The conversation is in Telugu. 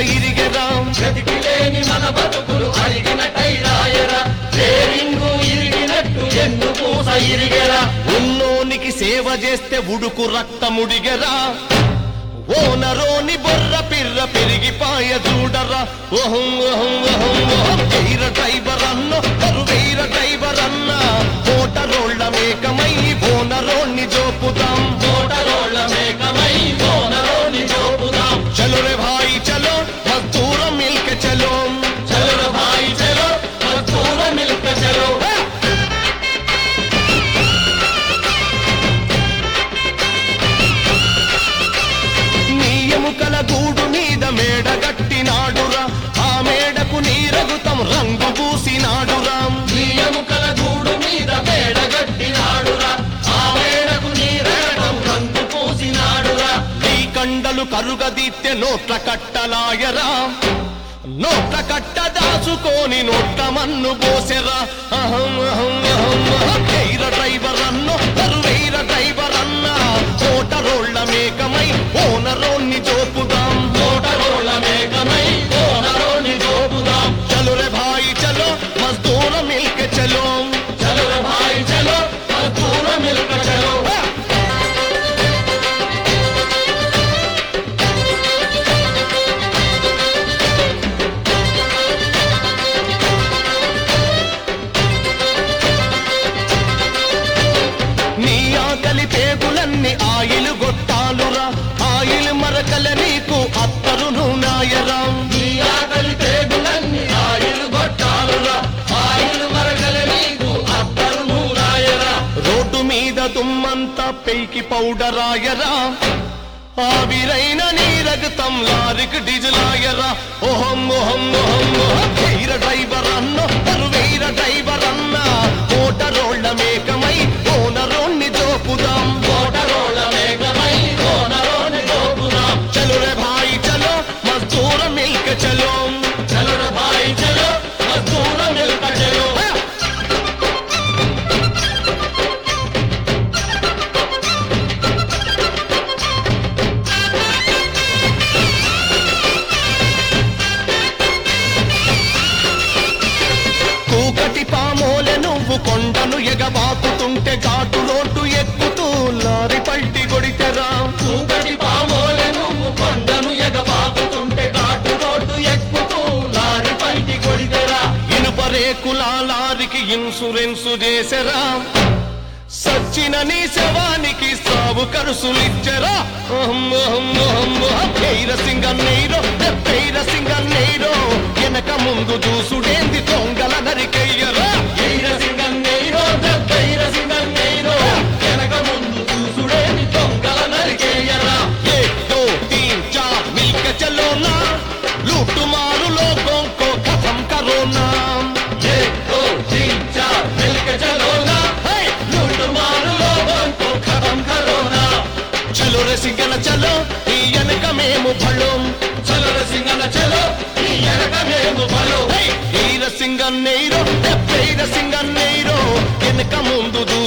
ఇరిగెరా బ్రతికి లేని మన బతుకులు అరిగిన టైరాయరా రేరింగు ఇరిగినట్టు ఎన్ను పూస ఇరిగెరా ఉన్నోనికి సేవ చేస్తే ఉడుకు రక్తముడిగెరా ఓనరోని బొర్ర పిర్ర పెరిగిపాయ చూడరా ఓహం ఓహం ఓహం ఓహం ఎయిర డ్రైవర్ అన్న కరువైర డ్రైవర్ అన్న ఓటరోళ్ళ మేకమై ఓనరోణ్ణి జోపుదాం తోటరోళ్ళ మేకమై కోనరోని జోపుదాం చలో రే భాయి చలో మద్దూరం మిల్క చలో చలో భాయి చలో మధుర మిల్క చలో నీ ఎముకల గూడు మీద మేడ గట్టినాడురా ఆ మేడకు నీరగుతం రంగు పూసినాడురా నీ ఎముకల గూడు మీద మేడగట్టినాడురా ఆ మేడకు నీరగటం రంగు పూసినాడురా నీ కండలు కరుగదీత్తే నోట్ల కట్టలాయరా నోట్ల కట్ట దాచుకొని నోట్ల మన్ను పోసెరా అహం అహం అహం అహం. ఎయిర డ్రైవర్ అన్నో కరువైర డ్రైవర్ అన్న ఓటరోళ్ళ మేకమై ఓనరోణ్ణి జోపుదాం తోటరోళ్ళ మేకమై కోనరోని జోపుదాం చలో రే భాయి చలో మజ్దూర మిల్క చలో చలో భాయి చలో మధుర మిల్క చలో నీ ఆకలి పేగులన్నీ ఆయిలు గొట్టాలురా ఆయిల్ మరకల నీకు అత్తరు నూనాయరా నీ ఆకలి పేగులన్నీ ఆయిలు గొట్టాలురా ఆయిలు మరగల నీకు అబ్బరు నూరాయరా రోడ్డు మీద దుమ్మంతా పెయికి పౌడరాయరా ఆవిరైన నీ రగతం లారికి డిజలాయరా ఓహం ఓహం ఓహం ఓహం ఎయిర డ్రైవర్ అన్న కరువైర డ్రైవర్ అన్న ఓటరోళ్ళ మేకమై ఓనరోణ్ణి జోపుదాం తోటరోళ్ళ మేకమై కోనరోని జోపుదాం చలో రే భాయి చలో మజ్దూర మిల్క చలో చలో భాయి చలో మధుర మిల్క చలో కూకటి పామోలె నువ్వు కొండను ఎగబాకుతుంటే ఘాటు రోడ్డు ఎక్కుతూ లారి పల్టి కొడితెరా చూకటి పామోలె నువ్వు కొండను ఎగబాకుతుంటే కాటు రోడ్డు ఎక్కుతూ లారి పైకి కొడితెరా ఇనుప రేకుల లారికి ఇన్సూరెన్సు చేసెరా సచ్చిన నీ శవానికి సావు కరుసులిచ్చరా ఎయిర సింగన్నీరో ఎయిర సింగన్నీరో వెనక ముందు చూసుడేంది దొంగల నరికెయ్యరా ఎయిర సింగన్నీరో దెబ్బైర సింగన్నీరో వెనక ముందు చూసుడేని దొంగల నరికేయరా एक दो तीन चार मिलके चलो ना लूट मारू लोगों को खत्म करो ना एक दो तीन चार मिलके चलो ना हे! लूट मार लोगों को खत्म करो ना चलो रे सिंगल चलो ఈ వెనక మేము భళం చలో రే సింగన్న చలో ఈ వెనక మేము బలో ఈర సింగన్నీరో ఎప్పైర సింగన్నీరో వెనక ముందు దూ